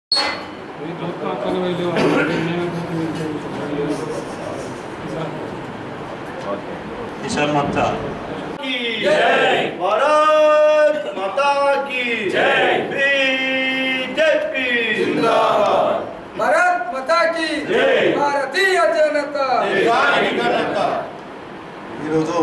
किसान मोर्चा की जय भारत माता की जय बीजेपी जिंदाबाद भारत माता की जय। భారతీయ జనతా ఈరోజు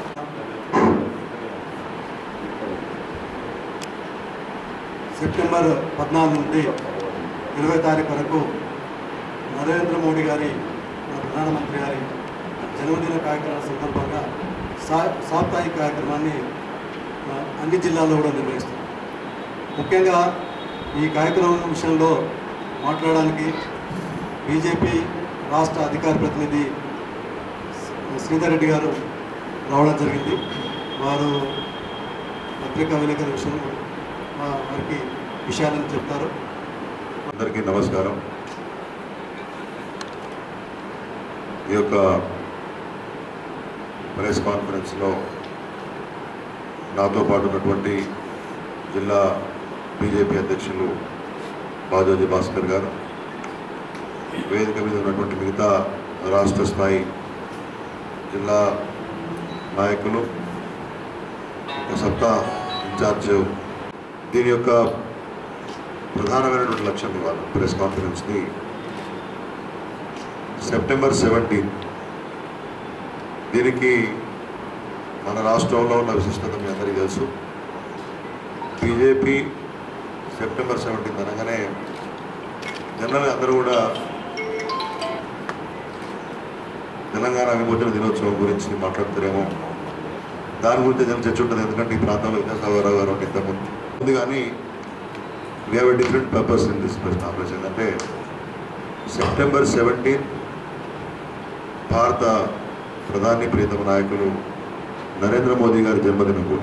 సెప్టెంబర్ పద్నాలుగు నుండి ఇరవై తారీఖు వరకు నరేంద్ర మోడీ గారి మన ప్రధానమంత్రి గారి జన్మదిన కార్యక్రమం సందర్భంగా సా సాప్తాహిక కార్యక్రమాన్ని ఆ, అన్ని జిల్లాల్లో కూడా నిర్వహిస్తాం ముఖ్యంగా ఈ కార్యక్రమం విషయంలో మాట్లాడడానికి బీజేపీ రాష్ట్ర అధికార ప్రతినిధి శ్రీధర్ రెడ్డి గారు రావడం జరిగింది వారు పత్రికా విలేకరుల విషయంలో ఆ, వారికి విషయాలను చెప్తారు అందరికీ నమస్కారం ఈ యొక్క ప్రెస్ కాన్ఫరెన్స్లో నాతో పాటు ఉన్నటువంటి జిల్లా బీజేపీ అధ్యక్షులు బాజోజీ భాస్కర్ గారు వేదిక మీద ఉన్నటువంటి మిగతా రాష్ట్ర స్థాయి జిల్లా నాయకులు ఒక సప్తా ఇన్ఛార్జ్ దీని యొక్క ప్రధానమైనటువంటి లక్ష్యం ఇవాళ ప్రెస్ కాన్ఫరెన్స్ని సెప్టెంబర్ సెవెంటీన్ దీనికి మన రాష్ట్రంలో ఉన్న విశిష్టత మీ అందరికీ తెలుసు బీజేపీ సెప్టెంబర్ సెవెంటీన్త్ అనగానే జనరల్గా అందరూ కూడా తెలంగాణ విమోచన దినోత్సవం గురించి మాట్లాడతారేమో దాని గురించి ఏదైనా చర్చ ఉంటుంది ఎందుకంటే ఈ ప్రాంతంలో విద్యాసాగరరావు గారు ఉంటే ఇంతకుముందు ఉంది కానీ we have a different purpose in this press conference ఏంటంటే సెప్టెంబర్ సెవెంటీన్ భారత ప్రధాని ప్రియతమ నాయకులు నరేంద్ర మోదీ గారి జన్మదినం కూడా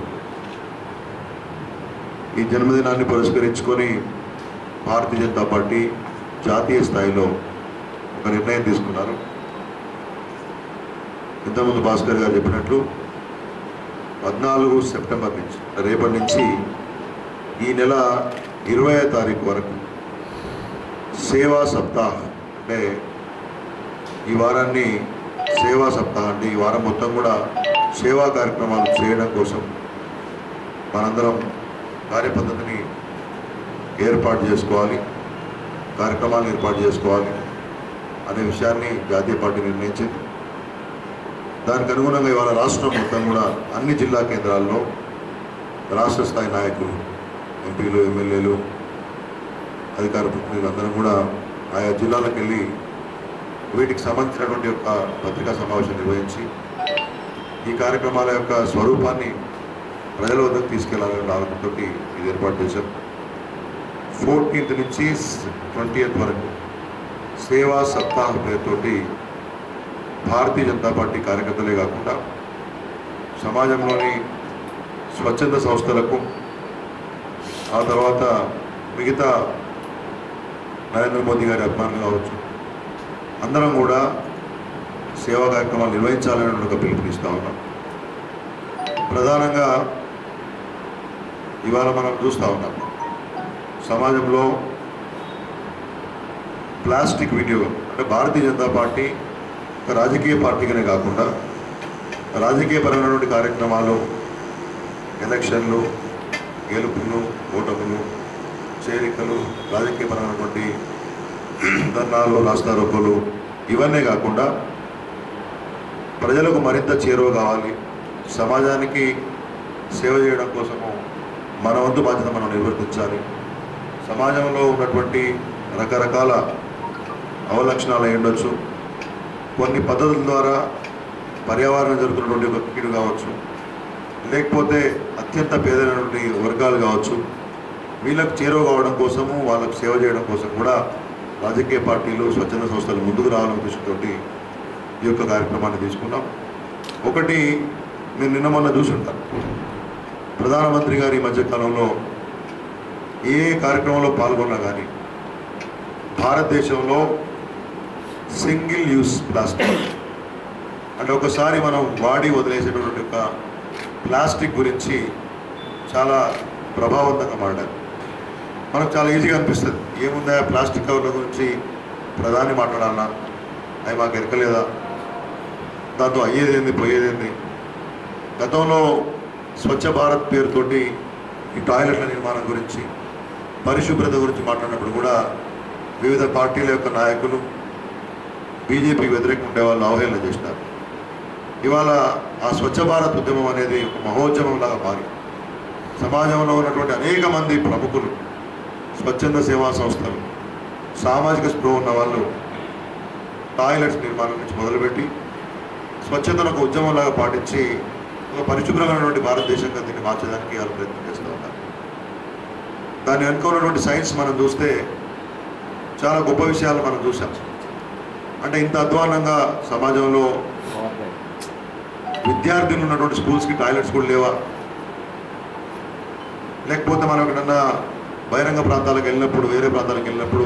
ఈ జన్మదినాన్ని పురస్కరించుకొని భారతీయ జనతా పార్టీ జాతీయ స్థాయిలో ఒక నిర్ణయం తీసుకున్నారు ఇంతకుముందు భాస్కర్ గారు చెప్పినట్లు పద్నాలుగు సెప్టెంబర్ నుంచి రేపటి నుంచి ఈ నెల ఇరవై తారీఖు వరకు సేవా సప్తాహ్ అంటే ఈ వారాన్ని సేవా సప్తాహ్ అంటే ఈ వారం మొత్తం కూడా సేవా కార్యక్రమాలు చేయడం కోసం మనందరం కార్యపద్ధతిని ఏర్పాటు చేసుకోవాలి కార్యక్రమాలు ఏర్పాటు చేసుకోవాలి అనే విషయాన్ని జాతీయ పార్టీ నిర్ణయించింది దానికి అనుగుణంగా ఇవాళ రాష్ట్రం మొత్తం కూడా అన్ని జిల్లా కేంద్రాల్లో రాష్ట్ర స్థాయి నాయకులు ఎంపీలు ఎమ్మెల్యేలు అధికార ప్రతినిధులు అందరం కూడా ఆయా జిల్లాలకు వెళ్ళి వీటికి సంబంధించినటువంటి యొక్క పత్రికా సమావేశం నిర్వహించి ఈ కార్యక్రమాల యొక్క స్వరూపాన్ని ప్రజల వద్దకు తీసుకెళ్లాలనే ఆలోచనతో ఇది ఏర్పాటు చేశాం ఫోర్టీన్త్ నుంచి ట్వంటీ వరకు సేవా సప్తాహ్ పేరుతోటి భారతీయ జనతా పార్టీ కార్యకర్తలే కాకుండా సమాజంలోని స్వచ్ఛంద సంస్థలకు ఆ తర్వాత మిగతా నరేంద్ర మోదీ గారి అభిమానులు కావచ్చు అందరం కూడా సేవా కార్యక్రమాలు నిర్వహించాలని ఒక పిలుపునిస్తా ఉన్నాం ప్రధానంగా ఇవాళ మనం చూస్తూ ఉన్నాం సమాజంలో ప్లాస్టిక్ వినియోగం అంటే భారతీయ జనతా పార్టీ ఒక రాజకీయ పార్టీగానే కాకుండా రాజకీయపరమైనటువంటి కార్యక్రమాలు ఎలక్షన్లు గెలుపులు ఓటములు చేరికలు రాజకీయపరమైనటువంటి ధర్నాలు రాస్తారోకోలు ఇవన్నీ కాకుండా ప్రజలకు మరింత చేరువ కావాలి సమాజానికి సేవ చేయడం కోసము మన వంతు బాధ్యత మనం నిర్వర్తించాలి సమాజంలో ఉన్నటువంటి రకరకాల అవలక్షణాలు అయి ఉండొచ్చు కొన్ని పద్ధతుల ద్వారా పర్యావరణం జరుగుతున్నటువంటి ఒక కీడు కావచ్చు లేకపోతే అత్యంత పేదైనటువంటి వర్గాలు కావచ్చు వీళ్ళకు చేరువ కావడం కోసము వాళ్ళకు సేవ చేయడం కోసం కూడా రాజకీయ పార్టీలు స్వచ్ఛంద సంస్థలు ముందుకు రావాలనే ఉద్దేశంతో ఈ యొక్క కార్యక్రమాన్ని తీసుకున్నాం ఒకటి మీరు నిన్న మొన్న చూసుంటారు ప్రధానమంత్రి గారి ఈ మధ్యకాలంలో ఏ కార్యక్రమంలో పాల్గొన్నా కానీ భారతదేశంలో సింగిల్ యూస్ ప్లాస్టిక్ అంటే ఒకసారి మనం వాడి వదిలేసేటటువంటి ఒక ప్లాస్టిక్ గురించి చాలా ప్రభావవంతంగా మాట్లాడారు మనకు చాలా ఈజీగా అనిపిస్తుంది ఏముందా ప్లాస్టిక్ కవర్ల గురించి ప్రధాని మాట్లాడాలన్నా అవి మాకు ఎరకలేదా దాంతో అయ్యేదేంది పోయేదేంది గతంలో స్వచ్ఛ భారత్ పేరుతోటి ఈ టాయిలెట్ల నిర్మాణం గురించి పరిశుభ్రత గురించి మాట్లాడినప్పుడు కూడా వివిధ పార్టీల యొక్క నాయకులు బీజేపీకి వ్యతిరేకంగా ఉండే వాళ్ళు అవహేళన చేసినారు ఇవాళ ఆ స్వచ్ఛ భారత్ ఉద్యమం అనేది ఒక మహోద్యమంలాగా మారి సమాజంలో ఉన్నటువంటి అనేక మంది ప్రముఖులు స్వచ్ఛంద సేవా సంస్థలు సామాజిక స్పృహ ఉన్న వాళ్ళు టాయిలెట్స్ నిర్మాణం నుంచి మొదలుపెట్టి స్వచ్ఛతను ఒక ఉద్యమంలాగా పాటించి ఒక పరిశుభ్రమైనటువంటి భారతదేశంగా దీన్ని మార్చడానికి వాళ్ళు ప్రయత్నం చేస్తూ ఉన్నారు దాన్ని వెనుక ఉన్నటువంటి సైన్స్ మనం చూస్తే చాలా గొప్ప విషయాలు మనం చూసాం అంటే ఇంత అధ్వానంగా సమాజంలో విద్యార్థులు ఉన్నటువంటి స్కూల్స్కి టాయిలెట్స్ కూడా లేవా లేకపోతే మనం ఎక్కడన్నా బహిరంగ ప్రాంతాలకు వెళ్ళినప్పుడు వేరే ప్రాంతాలకు వెళ్ళినప్పుడు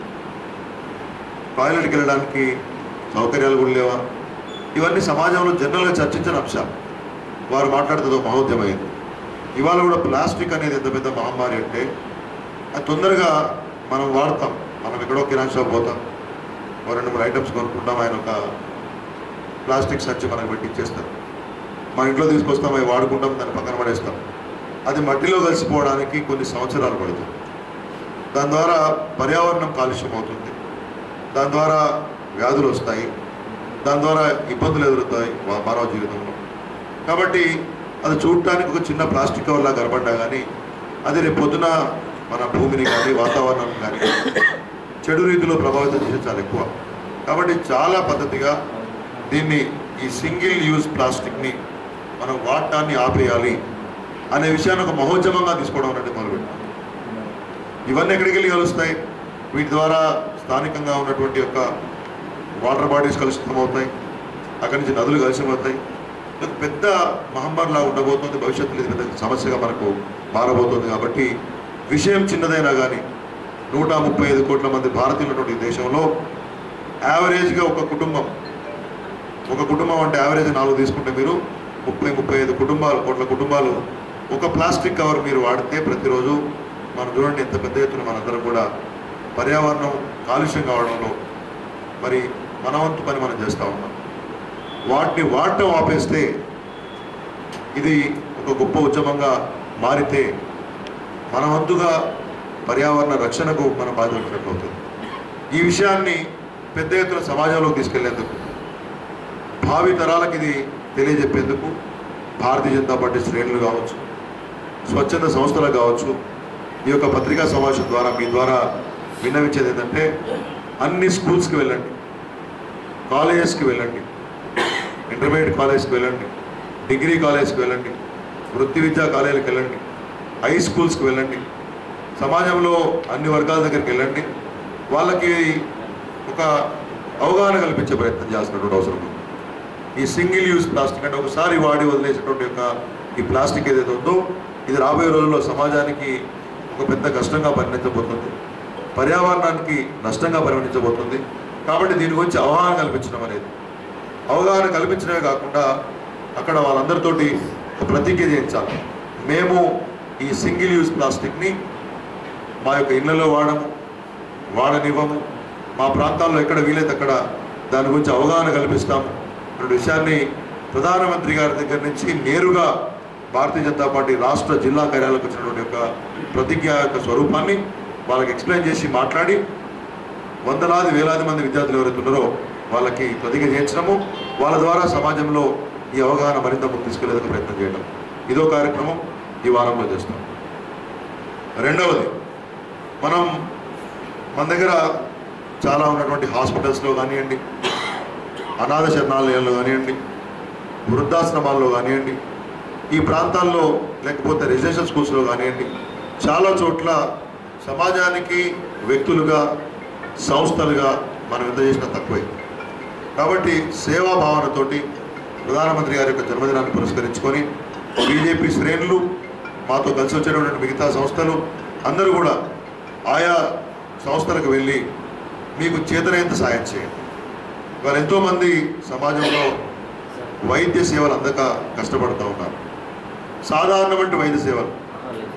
టాయిలెట్కి వెళ్ళడానికి సౌకర్యాలు కూడా లేవా ఇవన్నీ సమాజంలో జనరల్గా చర్చించిన అంశాలు వారు మాట్లాడుతుంది ఒక మహోద్యమైంది ఇవాళ కూడా ప్లాస్టిక్ అనేది ఎంత పెద్ద మహమ్మారి అంటే అది తొందరగా మనం వాడతాం మనం ఎక్కడో కిరాణా షాప్ పోతాం ఓ రెండు మూడు ఐటమ్స్ కొనుక్కుంటాం ఆయన ఒక ప్లాస్టిక్ సంచి మనకు పెట్టి ఇచ్చేస్తారు మన ఇంట్లో తీసుకొస్తాం అవి వాడుకుంటాం దాన్ని పక్కన పడేస్తాం అది మట్టిలో కలిసిపోవడానికి కొన్ని సంవత్సరాలు పడుతుంది దాని ద్వారా పర్యావరణం కాలుష్యం అవుతుంది దాని ద్వారా వ్యాధులు వస్తాయి దాని ద్వారా ఇబ్బందులు ఎదురుతాయి మా- మానవ జీవితంలో కాబట్టి అది చూడటానికి ఒక చిన్న ప్లాస్టిక్ కవర్లా కనపడ్డా కానీ అది రేపు పొద్దున మన భూమిని కానీ వాతావరణం కానీ చెడు రీతిలో ప్రభావితం చేసే చాలా ఎక్కువ కాబట్టి చాలా పద్ధతిగా దీన్ని ఈ సింగిల్ యూజ్ ప్లాస్టిక్ని మనం వాడటాన్ని ఆపేయాలి అనే విషయాన్ని ఒక మహోద్యమంగా తీసుకోవడం అనేది మొదలుపెట్టాం ఇవన్నీ ఎక్కడికి వెళ్ళి కలుస్తాయి వీటి ద్వారా స్థానికంగా ఉన్నటువంటి యొక్క వాటర్ బాడీస్ కలుషితం అవుతాయి అక్కడి నుంచి నదులు కలిసిపోతాయి ఇది ఒక పెద్ద మహమ్మారిలా ఉండబోతుంది భవిష్యత్తులో ఇది పెద్ద సమస్యగా మనకు మారబోతుంది కాబట్టి విషయం చిన్నదైనా కానీ నూట ముప్పై ఐదు కోట్ల మంది భారతీయులు ఉన్నటువంటి ఈ దేశంలో యావరేజ్గా ఒక కుటుంబం ఒక కుటుంబం అంటే యావరేజ్ నాలుగు తీసుకుంటే మీరు ముప్పై ముప్పై ఐదు కుటుంబాలు కోట్ల కుటుంబాలు ఒక ప్లాస్టిక్ కవర్ మీరు వాడితే ప్రతిరోజు మనం చూడండి ఎంత పెద్ద ఎత్తున మనందరం కూడా పర్యావరణం కాలుష్యం కావడంలో మరి మన వంతు పని మనం చేస్తూ ఉన్నాం వాటిని వాడటం ఆపేస్తే ఇది ఒక గొప్ప ఉద్యమంగా మారితే మన వంతుగా పర్యావరణ రక్షణకు మనం బాధ్యత అవుతుంది ఈ విషయాన్ని పెద్ద ఎత్తున సమాజంలోకి తీసుకెళ్లేందుకు భావి తరాలకు ఇది తెలియజెప్పేందుకు భారతీయ జనతా పార్టీ శ్రేణులు కావచ్చు స్వచ్ఛంద సంస్థలు కావచ్చు ఈ యొక్క పత్రికా సమావేశం ద్వారా మీ ద్వారా విన్నవించేది ఏంటంటే అన్ని స్కూల్స్కి వెళ్ళండి కాలేజెస్కి వెళ్ళండి ఇంటర్మీడియట్ కాలేజ్కి వెళ్ళండి డిగ్రీ కాలేజ్కి వెళ్ళండి వృత్తి విద్యా కాలేజీలకు వెళ్ళండి హై స్కూల్స్కి వెళ్ళండి సమాజంలో అన్ని వర్గాల దగ్గరికి వెళ్ళండి వాళ్ళకి ఒక అవగాహన కల్పించే ప్రయత్నం చేస్తున్నటువంటి అవసరం ఉంది ఈ సింగిల్ యూజ్ ప్లాస్టిక్ అంటే ఒకసారి వాడి వదిలేసేటువంటి యొక్క ఈ ప్లాస్టిక్ ఏదైతే ఉందో ఇది రాబోయే రోజుల్లో సమాజానికి ఒక పెద్ద కష్టంగా పరిణించబోతుంది పర్యావరణానికి నష్టంగా పరిగణించబోతుంది కాబట్టి దీని గురించి అవగాహన కల్పించడం అనేది అవగాహన కల్పించడమే కాకుండా అక్కడ వాళ్ళందరితోటి ఒక ప్రతిజ్ఞ చేయించాలి మేము ఈ సింగిల్ యూజ్ ప్లాస్టిక్ని మా యొక్క ఇళ్లలో వాడము వాడనివ్వము మా ప్రాంతాల్లో ఎక్కడ వీలైతే అక్కడ దాని గురించి అవగాహన కల్పిస్తాము అనే విషయాన్ని ప్రధానమంత్రి గారి దగ్గర నుంచి నేరుగా భారతీయ జనతా పార్టీ రాష్ట్ర జిల్లా కార్యాలయాలకు వచ్చినటువంటి యొక్క ప్రతిజ్ఞ యొక్క స్వరూపాన్ని వాళ్ళకి ఎక్స్ప్లెయిన్ చేసి మాట్లాడి వందలాది వేలాది మంది విద్యార్థులు ఎవరైతే ఉన్నారో వాళ్ళకి ప్రతిజ్ఞ చేయించడము వాళ్ళ ద్వారా సమాజంలో ఈ అవగాహన మరింత ముందుకు తీసుకెళ్లేందుకు ప్రయత్నం చేయడం ఇదో కార్యక్రమం ఈ వారంలో చేస్తాం రెండవది మనం మన దగ్గర చాలా ఉన్నటువంటి హాస్పిటల్స్లో కానివ్వండి అనాథ శరణాలయాల్లో కానివ్వండి వృద్ధాశ్రమాల్లో కానివ్వండి ఈ ప్రాంతాల్లో లేకపోతే రెసిడెన్షియల్ స్కూల్స్లో కానివ్వండి చాలా చోట్ల సమాజానికి వ్యక్తులుగా సంస్థలుగా మనం ఎంత చేసినా తక్కువే కాబట్టి సేవా భావనతోటి ప్రధానమంత్రి గారి యొక్క జన్మదినాన్ని పురస్కరించుకొని బీజేపీ శ్రేణులు మాతో కలిసి వచ్చేటువంటి మిగతా సంస్థలు అందరూ కూడా ఆయా సంస్థలకు వెళ్ళి మీకు చేతనైనంత సాయం చేయండి వారు ఎంతోమంది సమాజంలో వైద్య సేవలు అందక కష్టపడుతూ ఉన్నారు సాధారణమైన వైద్య సేవలు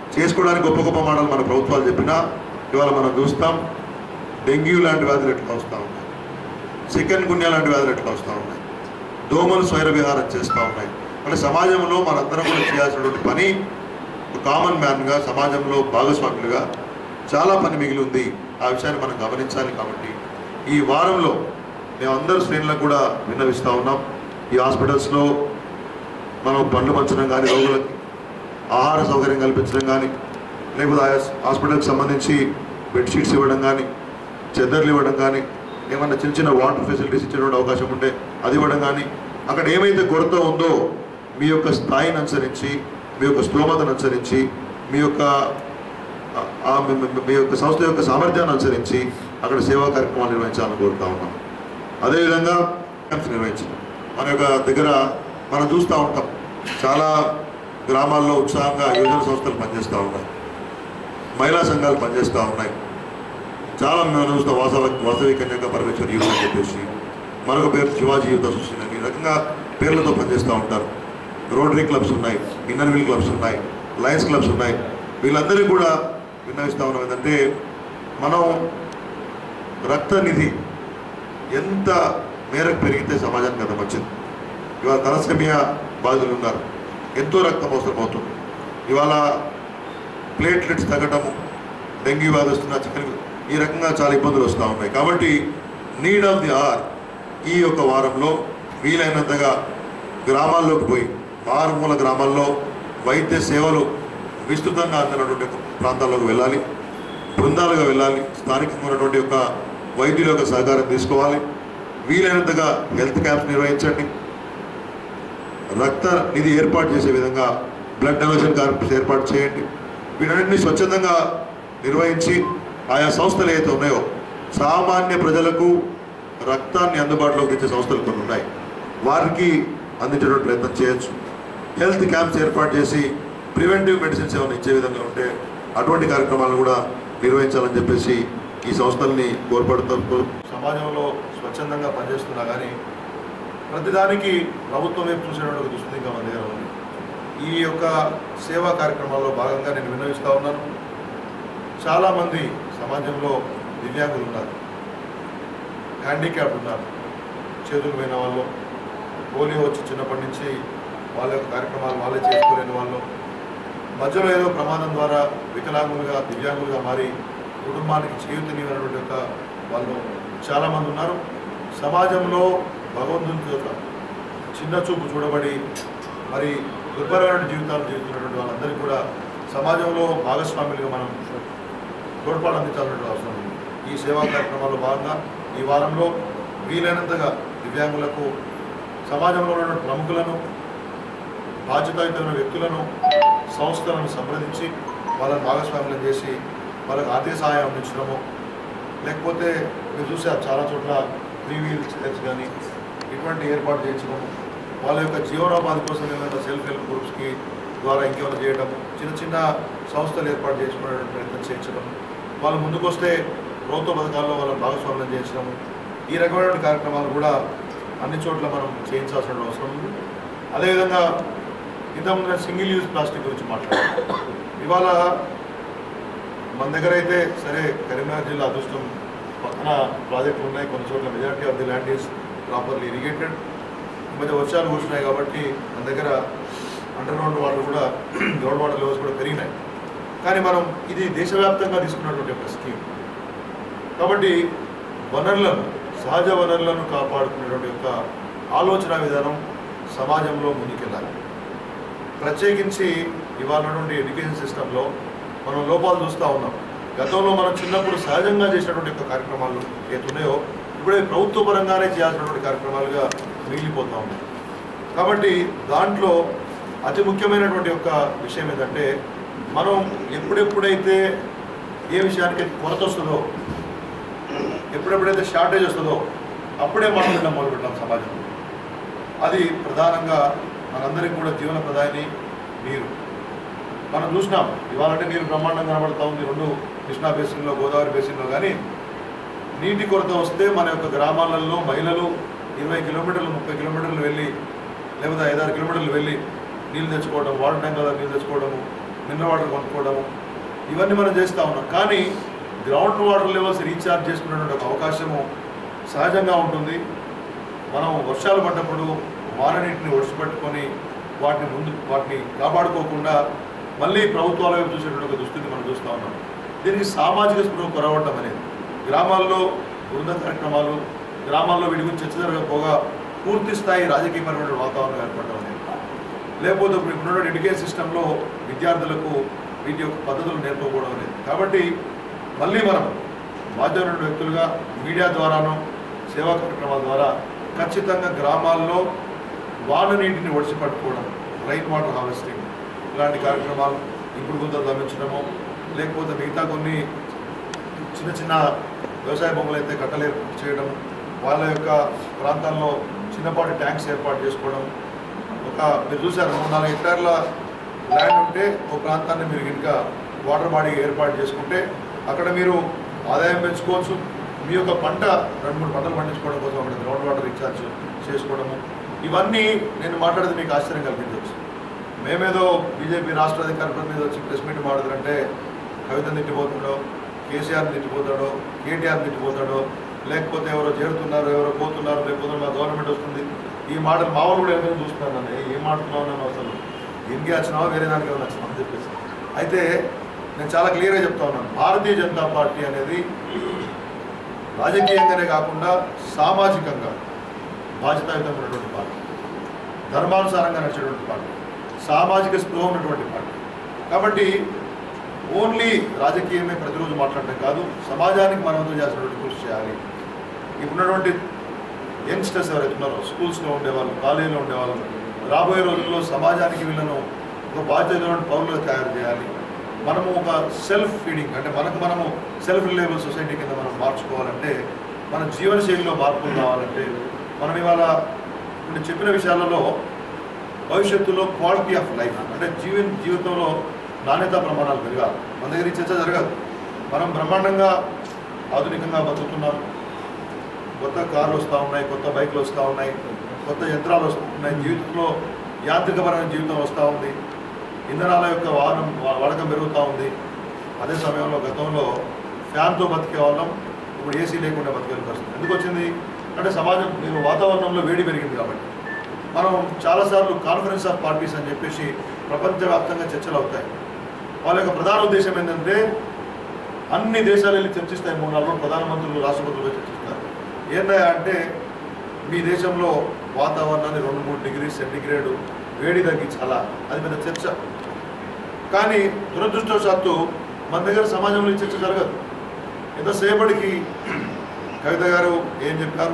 చేసుకోవడానికి గొప్ప గొప్ప మాటలు మన ప్రభుత్వాలు చెప్పినా ఇవాళ మనం చూస్తాం డెంగ్యూ లాంటి వ్యాధులు ఎట్లా వస్తూ ఉన్నాయి చికెన్ గున్యా లాంటి వ్యాధులు ఎట్లా వస్తూ ఉన్నాయి దోమలు స్వైర విహారం చేస్తూ ఉన్నాయి అంటే సమాజంలో మనందరం కూడా చేయాల్సినటువంటి పని ఒక కామన్ మ్యాన్గా సమాజంలో భాగస్వాములుగా చాలా పని మిగిలి ఉంది ఆ విషయాన్ని మనం గమనించాలి కాబట్టి ఈ వారంలో మేమందరూ శ్రేణులకు కూడా విన్నవిస్తూ ఉన్నాం ఈ హాస్పిటల్స్లో మనం పండ్లు పంచడం కానీ రోగులకి ఆహార సౌకర్యం కల్పించడం కానీ లేకపోతే ఆయా హాస్పిటల్కి సంబంధించి బెడ్షీట్స్ ఇవ్వడం కానీ చెద్దర్లు ఇవ్వడం కానీ ఏమన్నా చిన్న చిన్న వాటర్ ఫెసిలిటీస్ ఇచ్చేటువంటి అవకాశం ఉంటే అది ఇవ్వడం కానీ అక్కడ ఏమైతే కొరత ఉందో మీ యొక్క స్థాయిని అనుసరించి మీ యొక్క స్తోమతను అనుసరించి మీ యొక్క ఆ- ఆ మీ- మీ- మీ యొక్క సంస్థ యొక్క సామర్థ్యాన్ని అనుసరించి అక్కడ సేవా కార్యక్రమాలు నిర్వహించాలని కోరుతా ఉన్నాం అదేవిధంగా క్యాంప్స్ నిర్వహించాం మన యొక్క దగ్గర మనం చూస్తూ ఉంటాం చాలా గ్రామాల్లో ఉత్సాహంగా యువజన సంస్థలు పనిచేస్తూ ఉన్నాయి మహిళా సంఘాలు పనిచేస్తూ ఉన్నాయి చాలా మేము చూస్తాం వాసవ వాసవి కన్యాక పరమేశ్వరి యూత్ అని చెప్పేసి మరొక పేరు శివాజీ యూత్ అసోసియేషన్ అని ఈ రకంగా పేర్లతో పనిచేస్తూ ఉంటారు రోటరీ క్లబ్స్ ఉన్నాయి ఇన్నర్ వీల్ క్లబ్స్ ఉన్నాయి లయన్స్ క్లబ్స్ ఉన్నాయి వీళ్ళందరికీ కూడా విన్నవిస్తూ ఉన్నాం ఏంటంటే మనం రక్త నిధి ఎంత మేరకు పెరిగితే సమాజానికి అంత మంచిది ఇవాళ తలసేమియా బాధితులు ఉన్నారు ఎంతో రక్తం అవసరం అవుతుంది ఇవాళ ప్లేట్లెట్స్ తగ్గటము డెంగ్యూ వ్యాధి వస్తున్న చికెన్ ఈ రకంగా చాలా ఇబ్బందులు వస్తూ ఉన్నాయి కాబట్టి నీడ్ ఆఫ్ ది ఆర్ ఈ యొక్క వారంలో వీలైనంతగా గ్రామాల్లోకి పోయి మారుమూల గ్రామాల్లో వైద్య సేవలు విస్తృతంగా అందినటువంటి ప్రాంతాల్లోకి వెళ్ళాలి బృందాలుగా వెళ్ళాలి స్థానికంగా ఉన్నటువంటి యొక్క వైద్యుల యొక్క సహకారం తీసుకోవాలి వీలైనంతగా హెల్త్ క్యాంప్స్ నిర్వహించండి రక్త నిధి ఏర్పాటు చేసే విధంగా బ్లడ్ డొనేషన్ క్యాంప్స్ ఏర్పాటు చేయండి వీటన్నింటినీ స్వచ్ఛందంగా నిర్వహించి ఆయా సంస్థలు ఏవైతే ఉన్నాయో సామాన్య ప్రజలకు రక్తాన్ని అందుబాటులోకి తెచ్చే సంస్థలు కొన్ని ఉన్నాయి వారికి అందించేటువంటి ప్రయత్నం చేయొచ్చు హెల్త్ క్యాంప్స్ ఏర్పాటు చేసి ప్రివెంటివ్ మెడిసిన్స్ ఏమైనా ఇచ్చే విధంగా ఉంటే అటువంటి కార్యక్రమాలను కూడా నిర్వహించాలని చెప్పేసి ఈ సంస్థల్ని కోర్పడుతూ సమాజంలో స్వచ్ఛందంగా పనిచేస్తున్నా కానీ ప్రతిదానికి ప్రభుత్వం వైపు చూసేటువంటి ఒక దుస్థితి ఇంకా మన దగ్గర ఉంది ఈ యొక్క సేవా కార్యక్రమాల్లో భాగంగా నేను విన్నవిస్తూ ఉన్నాను చాలామంది సమాజంలో దివ్యాంగులు ఉన్నారు హ్యాండిక్యాప్ ఉన్నారు చేతులు పోయిన వాళ్ళు పోలియో వచ్చి చిన్నప్పటి నుంచి వాళ్ళ యొక్క కార్యక్రమాలు వాళ్ళే చేసుకోలేని వాళ్ళు మధ్యలో ఏదో ప్రమాదం ద్వారా వికలాంగులుగా దివ్యాంగులుగా మారి కుటుంబానికి చేయుతనివ్వనటువంటి యొక్క వాళ్ళు చాలామంది ఉన్నారు సమాజంలో భగవంతుని యొక్క చిన్న చూపు చూడబడి మరి దుర్భరమైన జీవితాలు జీవిస్తున్నటువంటి వాళ్ళందరికీ కూడా సమాజంలో భాగస్వాములుగా మనం తోడ్పాటు అందించాల్సిన అవసరం ఉంది ఈ సేవా కార్యక్రమాల్లో భాగంగా ఈ వారంలో వీలైనంతగా దివ్యాంగులకు సమాజంలో ఉన్న ప్రముఖులను బాధ్యతాయుతమైన వ్యక్తులను సంస్థలను సంప్రదించి వాళ్ళని భాగస్వామ్యం చేసి వాళ్ళకి ఆర్థిక సహాయం అందించడము లేకపోతే మీరు చూసారు చాలా చోట్ల త్రీ వీల్ చైర్స్ కానీ ఇటువంటి ఏర్పాటు చేయించడము వాళ్ళ యొక్క జీవనోపాధి కోసం ఏమైనా సెల్ఫ్ హెల్ప్ గ్రూప్స్కి ద్వారా ఇంకేమైనా చేయడం చిన్న చిన్న సంస్థలు ఏర్పాటు చేసుకునే ప్రయత్నం చేయించడం వాళ్ళు ముందుకొస్తే ప్రభుత్వ పథకాల్లో వాళ్ళని భాగస్వామ్యం చేయించడం ఈ రకమైన కార్యక్రమాలు కూడా అన్ని చోట్ల మనం చేయించాల్సిన అవసరం ఉంది అదేవిధంగా ఇంతకుముందు నేను సింగిల్ యూజ్ ప్లాస్టిక్ గురించి మాట్లాడాను ఇవాళ మన దగ్గర అయితే సరే కరీంనగర్ జిల్లా అదృష్టం పక్కన ప్రాజెక్టులు ఉన్నాయి కొన్ని చోట్ల majority of the land is properly irrigated ఈ మధ్య వర్షాలు కూర్చున్నాయి కాబట్టి మన దగ్గర అండర్ గ్రౌండ్ వాటర్ కూడా గ్రౌండ్ వాటర్ లెవెల్స్ కూడా పెరిగినాయి కానీ మనం ఇది దేశవ్యాప్తంగా తీసుకున్నటువంటి ఒక స్కీమ్ కాబట్టి వనరులను సహజ వనరులను కాపాడుకునేటువంటి యొక్క ఆలోచన విధానం సమాజంలో ముందుకెళ్ళాలి ప్రత్యేకించి ఇవాళ ఉన్నటువంటి ఎడ్యుకేషన్ సిస్టంలో మనం లోపాలు చూస్తూ ఉన్నాం గతంలో మనం చిన్నప్పుడు సహజంగా చేసినటువంటి యొక్క కార్యక్రమాలు ఏతున్నాయో ఇప్పుడే ప్రభుత్వ పరంగానే చేయాల్సినటువంటి కార్యక్రమాలుగా మిగిలిపోతూ ఉన్నాయి కాబట్టి దాంట్లో అతి ముఖ్యమైనటువంటి యొక్క విషయం ఏంటంటే మనం ఎప్పుడెప్పుడైతే ఏ విషయానికి కొరత వస్తుందో ఎప్పుడెప్పుడైతే షార్టేజ్ వస్తుందో అప్పుడే మనం తినడం మొదలు పెట్టాం సమాజంలో అది ప్రధానంగా మనందరికీ కూడా జీవన ప్రధాని నీరు మనం చూసినాం ఇవాళ అంటే నీరు బ్రహ్మాండంగా కనబడతా ఉంది రెండు కృష్ణా బేసిన్లో గోదావరి బేసిన్లో కానీ నీటి కొరత వస్తే మన యొక్క గ్రామాలలో మహిళలు ఇరవై కిలోమీటర్లు ముప్పై కిలోమీటర్లు వెళ్ళి లేకపోతే ఐదారు కిలోమీటర్లు వెళ్ళి నీళ్ళు తెచ్చుకోవడం వాటర్ ట్యాంకర్లో నీళ్ళు తెచ్చుకోవడము మినరల్ వాటర్ కొనుక్కోవడం ఇవన్నీ మనం చేస్తూ ఉన్నాం కానీ గ్రౌండ్ వాటర్ లెవెల్స్ రీఛార్జ్ చేసుకునేటువంటి ఒక అవకాశము సహజంగా ఉంటుంది మనం వర్షాలు పడ్డప్పుడు వాననీటిని ఒడిసిపెట్టుకొని వాటిని ముందు వాటిని కాపాడుకోకుండా మళ్ళీ ప్రభుత్వాల వైపు చూసేటువంటి ఒక దుస్థితి మనం చూస్తూ ఉన్నాం దీనికి సామాజిక స్పృహ కొరవటం అనేది గ్రామాల్లో బృంద కార్యక్రమాలు గ్రామాల్లో వీటి గురించి చర్చ జరగకపోగా పూర్తి స్థాయి రాజకీయపరమైన వాతావరణం ఏర్పడటం అనేది లేకపోతే ఇప్పుడు ఇప్పుడున్న ఎడ్యుకేషన్ సిస్టంలో విద్యార్థులకు వీటి యొక్క పద్ధతులు నేర్పకపోవడం అనేది కాబట్టి మళ్ళీ మనం బాధ్యమైన వ్యక్తులుగా మీడియా ద్వారాను సేవా కార్యక్రమాల ద్వారా ఖచ్చితంగా గ్రామాల్లో వాన నీటిని ఒడిసి పట్టుకోవడం రైన్ వాటర్ హార్వెస్టింగ్ ఇలాంటి కార్యక్రమాలు ఇప్పుడు గుంతలు తవ్వించడము లేకపోతే మిగతా కొన్ని చిన్న చిన్న వ్యవసాయ భూములు అయితే కట్టలు ఏర్పాటు చేయడం వాళ్ళ యొక్క ప్రాంతాల్లో చిన్నపాటి ట్యాంక్స్ ఏర్పాటు చేసుకోవడం ఒక మీరు చూసారు మూడు నాలుగు హెక్టార్ల ల్యాండ్ ఉంటే ఒక ప్రాంతాన్ని మీరు కనుక వాటర్ బాడీ ఏర్పాటు చేసుకుంటే అక్కడ మీరు ఆదాయం పెంచుకోవచ్చు మీ యొక్క పంట రెండు మూడు పంటలు పండించుకోవడం కోసం అక్కడ గ్రౌండ్ వాటర్ రీఛార్జ్ చేసుకోవడము ఇవన్నీ నేను మాట్లాడేది మీకు ఆశ్చర్యం కల్పించవచ్చు మేమేదో బీజేపీ రాష్ట్ర అధికార ప్రతినిధి వచ్చి ప్రెస్ మీట్ మాట్లాడారంటే కవితను తిట్టిపోతాడో కేసీఆర్ని తిట్టిపోతాడో కేటీఆర్ తిట్టిపోతాడో లేకపోతే ఎవరో చేరుతున్నారు ఎవరో పోతున్నారు లేకపోతే మా గవర్నమెంట్ వస్తుంది ఈ మాటలు మా వాళ్ళు కూడా ఏమైనా చూస్తున్నాను నన్ను ఏం మాట్లాడుతున్నావు నేను అసలు ఇంకే వచ్చినావా వేరే దానికి ఏమైనా వచ్చినావా అని చెప్పేసి అయితే నేను చాలా క్లియర్గా చెప్తా ఉన్నాను భారతీయ జనతా పార్టీ అనేది రాజకీయంగానే కాకుండా సామాజికంగా బాధ్యతాయుతమైనటువంటి పార్టీ ధర్మానుసారంగా నడిచేటువంటి పార్టీ సామాజిక స్పృహ ఉన్నటువంటి పార్టీ కాబట్టి ఓన్లీ రాజకీయమే ప్రతిరోజు మాట్లాడటం కాదు సమాజానికి మనం చేయాల్సినటువంటి కృషి చేయాలి ఇప్పుడున్నటువంటి యంగ్స్టర్స్ ఎవరైతే ఉన్నారో స్కూల్స్లో ఉండేవాళ్ళు కాలేజీలో ఉండేవాళ్ళు రాబోయే రోజుల్లో సమాజానికి వీళ్ళను ఒక బాధ్యతమైన పౌరులుగా తయారు చేయాలి మనము ఒక సెల్ఫ్ ఫీడింగ్ అంటే మనకు మనము సెల్ఫ్ రిలేబుల్ సొసైటీ కింద మనం మార్చుకోవాలంటే మన జీవనశైలిలో మార్పులు కావాలంటే మనం ఇవాళ నేను చెప్పిన విషయాలలో భవిష్యత్తులో క్వాలిటీ ఆఫ్ లైఫ్ అంటే జీవన జీవితంలో నాణ్యతా ప్రమాణాలు పెరగాలి మన దగ్గర ఈ చర్చ జరగదు మనం బ్రహ్మాండంగా ఆధునికంగా బతుకుతున్నాం కొత్త కార్లు వస్తూ ఉన్నాయి కొత్త బైక్లు వస్తూ ఉన్నాయి కొత్త యంత్రాలు వస్తూ ఉన్నాయి జీవితంలో యాంత్రికపరమైన జీవితం వస్తూ ఉంది ఇంధనాల యొక్క వాహనం వా- వాడకం పెరుగుతూ ఉంది అదే సమయంలో గతంలో ఫ్యాన్తో బతికే వాళ్ళం ఇప్పుడు ఏసీ లేకుండా బతికే పరిస్థితి ఎందుకు వచ్చింది అంటే సమాజం మీరు వాతావరణంలో వేడి పెరిగింది కాబట్టి మనం చాలాసార్లు కాన్ఫరెన్స్ ఆఫ్ పార్టీస్ అని చెప్పేసి ప్రపంచవ్యాప్తంగా చర్చలు అవుతాయి వాళ్ళ యొక్క ప్రధాన ఉద్దేశం ఏంటంటే అన్ని దేశాలు వెళ్ళి చర్చిస్తాయి మూడు నాలుగు రోజులు ప్రధానమంత్రులు రాష్ట్రపతులు చర్చిస్తారు ఏందా అంటే మీ దేశంలో వాతావరణాన్ని రెండు మూడు డిగ్రీ సెంటిగ్రేడ్ వేడి తగ్గించాలా అది పెద్ద చర్చ కానీ దురదృష్టవశాత్తు మన దగ్గర సమాజంలో ఈ చర్చ జరగదు ఎంతసేపటికి కవిత గారు ఏం చెప్పారు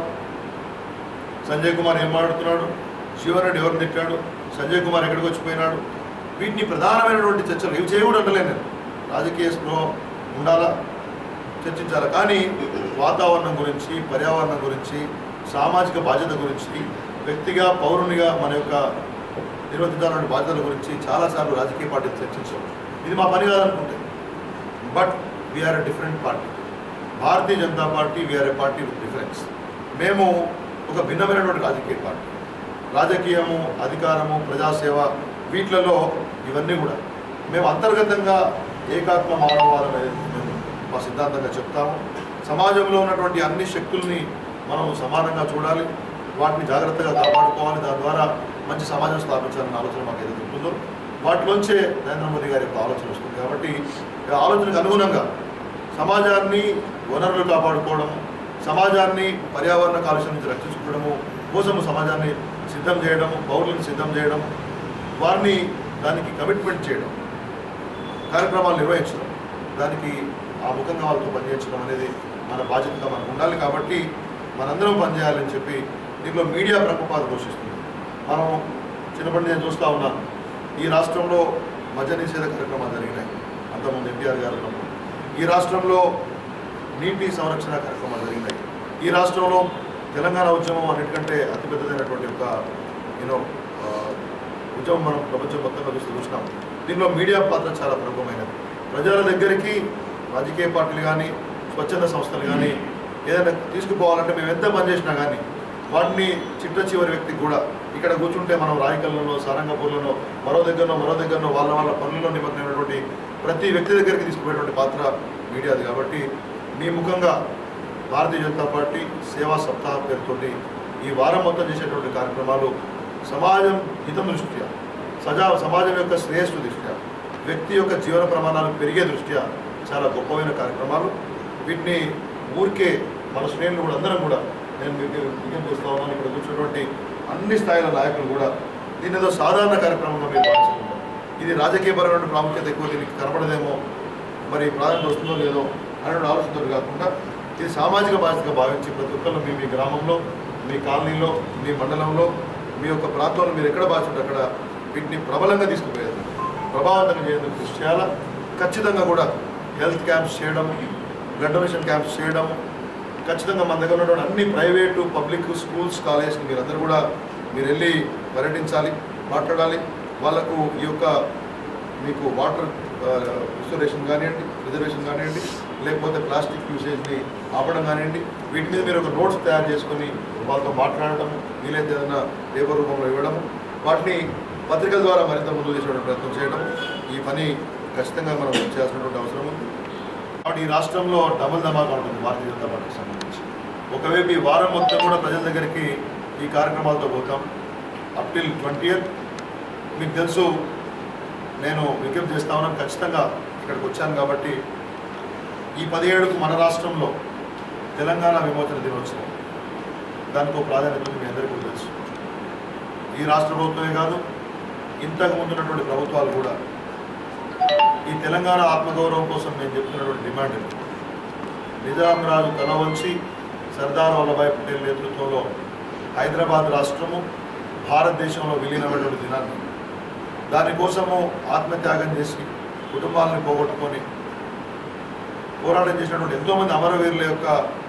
సంజయ్ కుమార్ ఏం మాట్లాడుతున్నాడు శివరెడ్డి ఎవరిని తిట్టాడు సంజయ్ కుమార్ ఎక్కడికి వచ్చిపోయినాడు వీటిని ప్రధానమైనటువంటి చర్చలు ఇవి చేయకూడదు అంటలేను నేను రాజకీయ స్పృహ ఉండాలా చర్చించాలి కానీ వాతావరణం గురించి పర్యావరణం గురించి సామాజిక బాధ్యత గురించి వ్యక్తిగా పౌరునిగా మన యొక్క నిర్వర్తించాలనే బాధ్యతల గురించి చాలాసార్లు రాజకీయ పార్టీలు చర్చించాం ఇది మా పని కాదనుకుంటే but we're a different party Bharatiya Janata party we're a party with difference మేము ఒక భిన్నమైనటువంటి రాజకీయ పార్టీ రాజకీయము అధికారము ప్రజాసేవ వీటిలలో ఇవన్నీ కూడా మేము అంతర్గతంగా ఏకాత్మ మానవాళం అనేది మేము మా సిద్ధాంతంగా చెప్తాము సమాజంలో ఉన్నటువంటి అన్ని శక్తుల్ని మనం సమానంగా చూడాలి వాటిని జాగ్రత్తగా కాపాడుకోవాలి దాని ద్వారా మంచి సమాజం స్థాపించాలన్న ఆలోచన మాకు ఏదైతే ఉంటుందో వాటిలోంచే నరేంద్ర మోదీ గారి యొక్క ఆలోచన వస్తుంది కాబట్టి ఈ ఆలోచనకు అనుగుణంగా సమాజాన్ని వనరులు కాపాడుకోవడం సమాజాన్ని పర్యావరణ కాలుష్యం నుంచి రక్షించుకోవడము కోసము సమాజాన్ని సిద్ధం చేయడము పౌరులను సిద్ధం చేయడం వారిని దానికి కమిట్మెంట్ చేయడం కార్యక్రమాలు నిర్వహించడం దానికి ఆ ముఖంగా వాళ్ళతో పనిచేయడం అనేది మన బాధ్యతగా మనకు ఉండాలి కాబట్టి మనందరం పనిచేయాలని చెప్పి దీంట్లో మీడియా ప్రముఖ పాత్ర పోషిస్తుంది మనం చిన్నప్పటి నేను చూస్తూ ఉన్నాను ఈ రాష్ట్రంలో మద్య నిషేధ కార్యక్రమాలు జరిగినాయి అంతకుముందు ఎన్టీఆర్ గారు ఉన్నప్పుడు ఈ రాష్ట్రంలో నీటి సంరక్షణ కార్యక్రమాలు జరిగినాయి ఈ రాష్ట్రంలో తెలంగాణ ఉద్యమం అన్నిటికంటే అతిపెద్దదైనటువంటి ఒక యూనో ఉద్యమం మనం ప్రపంచం మొత్తంగా చూస్తూ చూసినాం దీనిలో మీడియా పాత్ర చాలా ప్రముఖమైనది ప్రజల దగ్గరికి రాజకీయ పార్టీలు కానీ స్వచ్ఛంద సంస్థలు కానీ ఏదైనా తీసుకుపోవాలంటే మేము ఎంత పని చేసినా కానీ వాటిని చిట్ట చివరి వ్యక్తికి కూడా ఇక్కడ కూర్చుంటే మనం రాయకల్లోనో సారంగపూర్లోనో మరో దగ్గరనో మరో దగ్గరనో వాళ్ళ వాళ్ళ పనుల్లో నిమగ్నమైనటువంటి ప్రతి వ్యక్తి దగ్గరికి తీసుకుపోయేటువంటి పాత్ర మీడియాది కాబట్టి మీ ముఖంగా భారతీయ జనతా పార్టీ సేవా సప్తాహ పేరుతోటి ఈ వారం మొత్తం చేసేటువంటి కార్యక్రమాలు సమాజం హితం దృష్ట్యా సజా సమాజం యొక్క శ్రేయస్సు దృష్ట్యా వ్యక్తి యొక్క జీవన ప్రమాణాలు పెరిగే దృష్ట్యా చాలా గొప్పమైన కార్యక్రమాలు వీటిని ఊరికే మన శ్రేణులు కూడా అందరం కూడా నేను మీకు విజ్ఞప్తి చేస్తా ఉన్నాను ఇక్కడ కూర్చున్నటువంటి అన్ని స్థాయిల నాయకులు కూడా దీని ఏదో సాధారణ కార్యక్రమంగా మీరు భావించకుండా ఇది రాజకీయపరమైన ప్రాముఖ్యత ఎక్కువ దీనికి కనపడదేమో మరి ప్రాధాన్యత వస్తుందో లేదో అనే ఆలోచనతో కాకుండా ఇది సామాజిక బాధ్యతగా భావించి ప్రతి ఒక్కరు మీ మీ గ్రామంలో మీ కాలనీలో మీ మండలంలో మీ యొక్క ప్రాంతంలో మీరు ఎక్కడ బాధ్యత అక్కడ వీటిని ప్రబలంగా తీసుకుపోయేది ప్రభావవంతంగా చేయడానికి కృషి చేయాలా ఖచ్చితంగా కూడా హెల్త్ క్యాంప్స్ చేయడం బ్లడ్ డొనేషన్ క్యాంప్స్ చేయడం ఖచ్చితంగా మన దగ్గర ఉన్నటువంటి అన్ని ప్రైవేటు పబ్లిక్ స్కూల్స్ కాలేజ్కి మీరందరూ కూడా మీరు వెళ్ళి పర్యటించాలి మాట్లాడాలి వాళ్ళకు ఈ యొక్క మీకు వాటర్ రిజర్వేషన్ కానివ్వండి రిజర్వేషన్ కానివ్వండి లేకపోతే ప్లాస్టిక్ యూసేజ్ని ఆపడం కానివ్వండి వీటి మీద మీరు ఒక నోట్స్ తయారు చేసుకొని వాళ్ళతో మాట్లాడటం వీలైతే ఏదైనా పేపర్ రూపంలో ఇవ్వడం వాటిని పత్రికల ద్వారా మరింత ముందు చేసేటువంటి ప్రయత్నం చేయడం ఈ పని ఖచ్చితంగా మనం చేయాల్సినటువంటి అవసరం ఉంది కాబట్టి ఈ రాష్ట్రంలో డబుల్ ధమాకా ఉంటుంది భారతీయ జనతా పార్టీకి సంబంధించి ఒకవైపు ఈ వారం మొత్తం కూడా ప్రజల దగ్గరికి ఈ కార్యక్రమాలతో పోతాం అప్ టిల్ ట్వంటీ మీకు తెలుసు నేను విజ్ఞప్తి చేస్తా ఉన్నాను ఖచ్చితంగా ఇక్కడికి వచ్చాను కాబట్టి ఈ పదిహేడుకు మన రాష్ట్రంలో తెలంగాణ విమోచన దినోత్సవం దానికి ఒక ప్రాధాన్యత ఉంది మీ అందరికీ కూడా తెలుసు ఈ రాష్ట్ర ప్రభుత్వమే కాదు ఇంతకు ముందున్నటువంటి ప్రభుత్వాలు కూడా ఈ తెలంగాణ ఆత్మగౌరవం కోసం నేను చెప్తున్నటువంటి డిమాండ్ ఇది. నిజాం రాజు తల వంచి సర్దార్ వల్లభాయ్ పటేల్ నేతృత్వంలో హైదరాబాద్ రాష్ట్రము భారతదేశంలో విలీనమైనటువంటి దినాన్ని దానికోసము ఆత్మత్యాగం చేసి కుటుంబాలను పోగొట్టుకొని పోరాటం చేసినటువంటి ఎంతోమంది అమరవీరుల యొక్క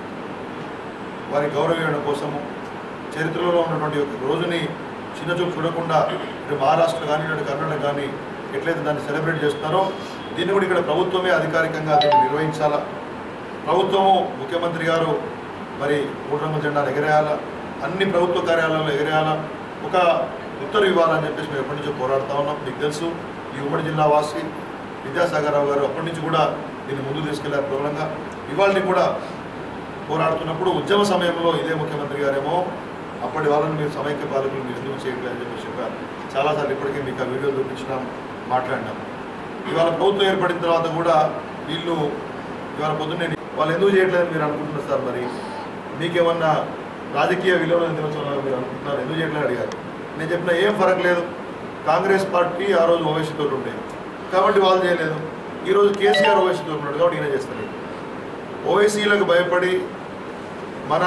వారి గౌరవం కోసము చరిత్రలో ఉన్నటువంటి ఒక రోజుని చిన్నచూపు చూడకుండా ఇటు మహారాష్ట్ర కానీ ఇటు కర్ణాటక కానీ ఎట్లయితే దాన్ని సెలబ్రేట్ చేస్తున్నారో దీన్ని కూడా ఇక్కడ ప్రభుత్వమే అధికారికంగా దీన్ని నిర్వహించాలా ప్రభుత్వము ముఖ్యమంత్రి గారు మరి మూడు రంగుల జెండాను ఎగరేయాలా అన్ని ప్రభుత్వ కార్యాలయాల్లో ఎగరేయాలా ఒక ఉత్తర్వు ఇవ్వాలని చెప్పేసి మేము ఎప్పటి నుంచో పోరాడుతూ ఉన్నాం మీకు తెలుసు ఈ ఉమ్మడి జిల్లా వాసి విద్యాసాగర్ రావు గారు అప్పటి నుంచి కూడా దీన్ని ముందు తీసుకెళ్లారు ప్రబలంగా ఇవాళని కూడా పోరాడుతున్నప్పుడు ఉద్యమ సమయంలో ఇదే ముఖ్యమంత్రి గారేమో అప్పటి వాళ్ళని మీరు సమైక్య పాలకులు మీరు ఎందుకు చేయట్లేదు అని చెప్పేసి చెప్పారు చాలాసార్లు ఇప్పటికే మీకు ఆ వీడియోలు చూపించినాం మాట్లాడినాం ఇవాళ ప్రభుత్వం ఏర్పడిన తర్వాత కూడా వీళ్ళు ఇవాళ పొద్దున్నే వాళ్ళు ఎందుకు చేయట్లేదని మీరు అనుకుంటున్నారు సార్ మరి మీకేమన్నా రాజకీయ విలువల దినోత్సవం మీరు అనుకుంటున్నారు ఎందుకు చేయట్లేదు అడిగారు నేను చెప్పిన ఏం ఫరక్ లేదు కాంగ్రెస్ పార్టీ ఆ రోజు ఓవైసీతో ఉండే కాబట్టి వాళ్ళు చేయలేదు ఈరోజు కేసీఆర్ ఓవైసీతో ఉన్నాడు కాబట్టి ఈయన చేస్తలేదు ఓవైసీలకు భయపడి మన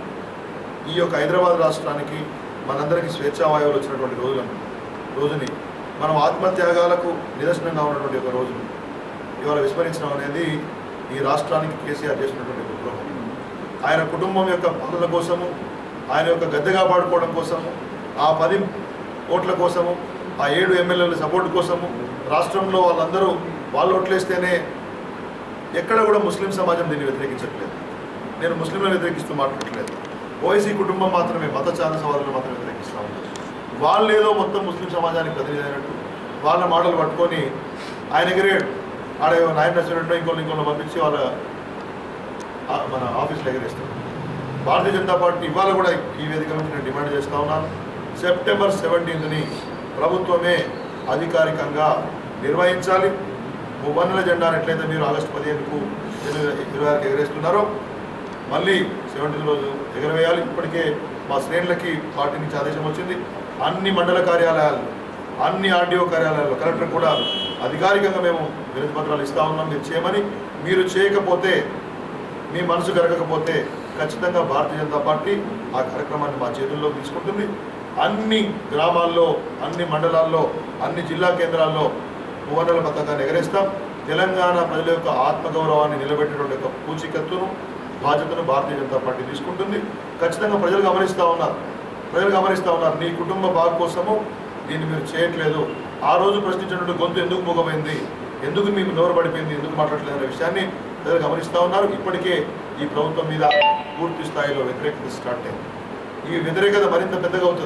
ఈ యొక్క హైదరాబాద్ రాష్ట్రానికి మనందరికీ స్వేచ్ఛావాయువులు వచ్చినటువంటి రోజులను రోజుని మనం ఆత్మత్యాగాలకు నిదర్శనంగా ఉన్నటువంటి ఒక రోజును ఇవాళ విస్మరించడం అనేది ఈ రాష్ట్రానికి కేసీఆర్ చేసినటువంటి ఒక ద్రోహం ఆయన కుటుంబం యొక్క పనుల కోసము ఆయన యొక్క గద్దె కాపాడుకోవడం కోసము ఆ పది ఓట్ల కోసము ఆ ఏడు ఎమ్మెల్యేల సపోర్ట్ కోసము రాష్ట్రంలో వాళ్ళందరూ వాళ్ళు ఓట్లేస్తేనే ఎక్కడ కూడా ముస్లిం సమాజం దీన్ని వ్యతిరేకించట్లేదు నేను ముస్లింలను వ్యతిరేకిస్తూ మాట్లాడట్లేదు ఓఐసీ కుటుంబం మాత్రమే మత ఛాన సవాళ్ళను మాత్రమే వ్యతిరేకిస్తూ ఉంటారు వాళ్ళు ఏదో మొత్తం ముస్లిం సమాజానికి ప్రతినిధి అయినట్టు వాళ్ళ మాటలు పట్టుకొని ఆయన ఎగిరేడు ఆడ నాయన నచ్చినట్టు ఇంకోళ్ళు ఇంకోళ్ళు పంపించి వాళ్ళ ఆ- మన ఆఫీస్లో ఎగరేస్తారు భారతీయ జనతా పార్టీ ఇవాళ కూడా ఈ వేదిక నుంచి నేను డిమాండ్ చేస్తా ఉన్నాను సెప్టెంబర్ సెవెంటీన్త్ని ప్రభుత్వమే అధికారికంగా నిర్వహించాలి ముబన్నుల జెండాను ఎట్లయితే మీరు ఆగస్టు పదిహేనుకు ఇరవై ఆరుకి ఎగరేస్తున్నారో మళ్ళీ సెవెంటీన్ రోజు ఎగరవేయాలి ఇప్పటికే మా శ్రేణులకి పార్టీ నుంచి ఆదేశం వచ్చింది అన్ని మండల కార్యాలయాలు అన్ని ఆర్డీఓ కార్యాలయాల్లో కలెక్టర్ కూడా అధికారికంగా మేము వినతి పత్రాలు ఇస్తా ఉన్నాం మీరు చేయమని మీరు చేయకపోతే మీ మనసు కరగకపోతే ఖచ్చితంగా భారతీయ జనతా పార్టీ ఆ కార్యక్రమాన్ని మా చేతుల్లో తీసుకుంటుంది అన్ని గ్రామాల్లో అన్ని మండలాల్లో అన్ని జిల్లా కేంద్రాల్లో మూవన్నెల పథకాన్ని ఎగరేస్తాం తెలంగాణ ప్రజల యొక్క ఆత్మగౌరవాన్ని నిలబెట్టేటువంటి యొక్క పూచికత్తును బాధ్యతను భారతీయ జనతా పార్టీ తీసుకుంటుంది ఖచ్చితంగా ప్రజలు గమనిస్తూ ఉన్నారు ప్రజలు గమనిస్తూ ఉన్నారు నీ కుటుంబ బాగు కోసము దీన్ని మీరు చేయట్లేదు ఆ రోజు ప్రశ్నించినటువంటి గొంతు ఎందుకు మూగమైంది ఎందుకు మీకు నోరు పడిపోయింది ఎందుకు మాట్లాడలేదు అనే విషయాన్ని ప్రజలు గమనిస్తూ ఉన్నారు ఇప్పటికే ఈ ప్రభుత్వం మీద పూర్తి స్థాయిలో వ్యతిరేకత స్టార్ట్ అయింది ఈ వ్యతిరేకత మరింత పెద్దగా అవుతుంది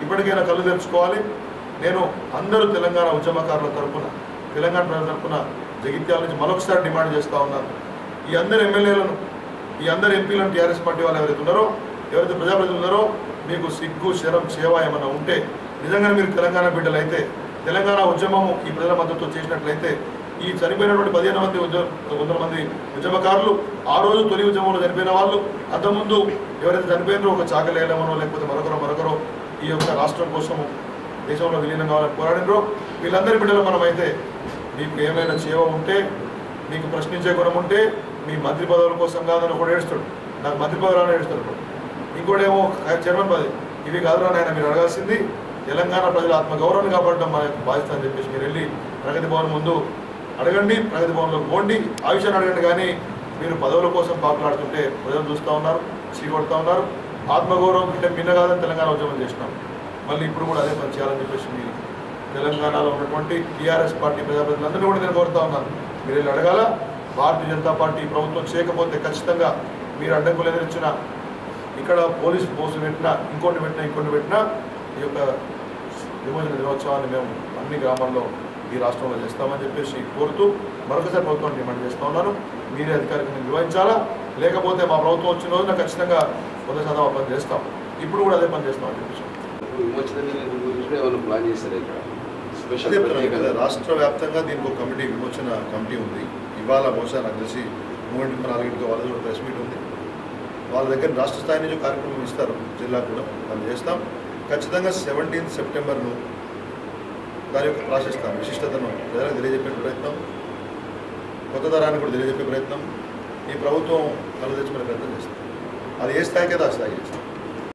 ఇప్పటికైనా కళ్ళు తెరుచుకోవాలి నేను అందరూ తెలంగాణ ఉద్యమకారుల తరపున తెలంగాణ ప్రజల తరపున జగిత్యాల నుంచి మరొకసారి డిమాండ్ చేస్తూ ఉన్నాను ఈ అందరు ఎమ్మెల్యేలను ఈ అందరు ఎంపీలను టీఆర్ఎస్ పార్టీ వాళ్ళు ఎవరైతే ఉన్నారో ఎవరైతే ప్రజాప్రతినిధులు ఉన్నారో మీకు సిగ్గు శరం సేవ ఏమైనా ఉంటే నిజంగా మీరు తెలంగాణ బిడ్డలైతే తెలంగాణ ఉద్యమము ఈ ప్రజల మద్దతు చేసినట్లయితే ఈ చనిపోయినటువంటి పదిహేను మంది ఉద్యమ వందల మంది ఉద్యమకారులు ఆ రోజు తొలి ఉద్యమంలో చనిపోయిన వాళ్ళు అంతకుముందు ఎవరైతే చనిపోయినారో ఒక చాకలేయడమనో లేకపోతే మరొకరో మరొకరో ఈ యొక్క రాష్ట్రం కోసము దేశంలో విలీనం కావాలని పోరాడినరో వీళ్ళందరి బిడ్డలు మనమైతే మీకు ఏమైనా చేవ ఉంటే మీకు ప్రశ్నించే గుణం ఉంటే మీ మంత్రి పదవుల కోసం కాదని ఒకడు ఏడుస్తాడు నాకు మంత్రి పదవులు అని ఏడుస్తాడు ఒకడు. ఇంకోటేమో చైర్మన్ పదవి ఇవి కాదురా నాయన మీరు అడగాల్సింది తెలంగాణ ప్రజల ఆత్మగౌరవాన్ని కాపాడడం మన యొక్క బాధ్యత అని చెప్పేసి మీరు వెళ్ళి ప్రగతి భవన్ ముందు అడగండి ప్రగతి భవన్లో పోండి ఆ విషయాన్ని అడగండి కానీ మీరు పదవుల కోసం పాకులాడుతుంటే ప్రజలు చూస్తూ ఉన్నారు చీకొడుతూ ఉన్నారు ఆత్మగౌరవం అంటే మిన్న కాదని తెలంగాణ ఉద్యమం చేసినాం మళ్ళీ ఇప్పుడు కూడా అదే పని చేయాలని చెప్పేసి మీరు తెలంగాణలో ఉన్నటువంటి టీఆర్ఎస్ పార్టీ ప్రజాప్రతినిధులందరినీ కూడా నేను కోరుతా ఉన్నాను మీరు వెళ్ళి అడగాల భారతీయ జనతా పార్టీ ప్రభుత్వం చేయకపోతే ఖచ్చితంగా మీరు అడ్డంకులు ఎదిరించిన ఇక్కడ పోలీస్ పోస్టు పెట్టినా ఇంకోటి పెట్టినా ఇంకోటి పెట్టినా ఈ యొక్క విమోచన దినోత్సవాన్ని మేము అన్ని గ్రామాల్లో ఈ రాష్ట్రంలో చేస్తామని చెప్పేసి కోరుతూ మరొకసారి ప్రభుత్వం డిమాండ్ చేస్తూ ఉన్నాను మీరే అధికారికంగా నిర్వహించాలా లేకపోతే మా ప్రభుత్వం వచ్చిన రోజున ఖచ్చితంగా వంద శాతం ఆ పని చేస్తాం ఇప్పుడు కూడా అదే పని చేస్తామని చెప్పేసి ఇప్పుడు విమోచన దినం గురించి కూడా ఏమైనా ప్లాన్ చేశారా ఇక్కడ స్పెషల్ అదే చెప్తున్నాను కదా, ప్రత్యేకంగా రాష్ట్ర వ్యాప్తంగా దీనికి ఒక కమిటీ విమోచన కమిటీ ఉంది ఇవాళ బహుశా నాకు తెలిసి మూడింటికి నాలుగింటికి వాళ్ళ దగ్గర ప్రెస్ మీట్ ఉంది వాళ్ళ దగ్గర రాష్ట్ర స్థాయి నుంచి కార్యక్రమం ఇస్తారు జిల్లా కూడా మనం చేస్తాం ఖచ్చితంగా సెవెంటీన్త్ సెప్టెంబర్ను దాని యొక్క ప్రాశిస్తాం విశిష్టతను ప్రజలకు తెలియజెప్పే ప్రయత్నం కొత్త తరానికి కూడా తెలియజెప్పే ప్రయత్నం ఈ ప్రభుత్వం కలు తెచ్చుకునే ప్రయత్నం చేస్తాం అది ఏ స్థాయికి అయితే ఆ స్థాయి చేస్తాం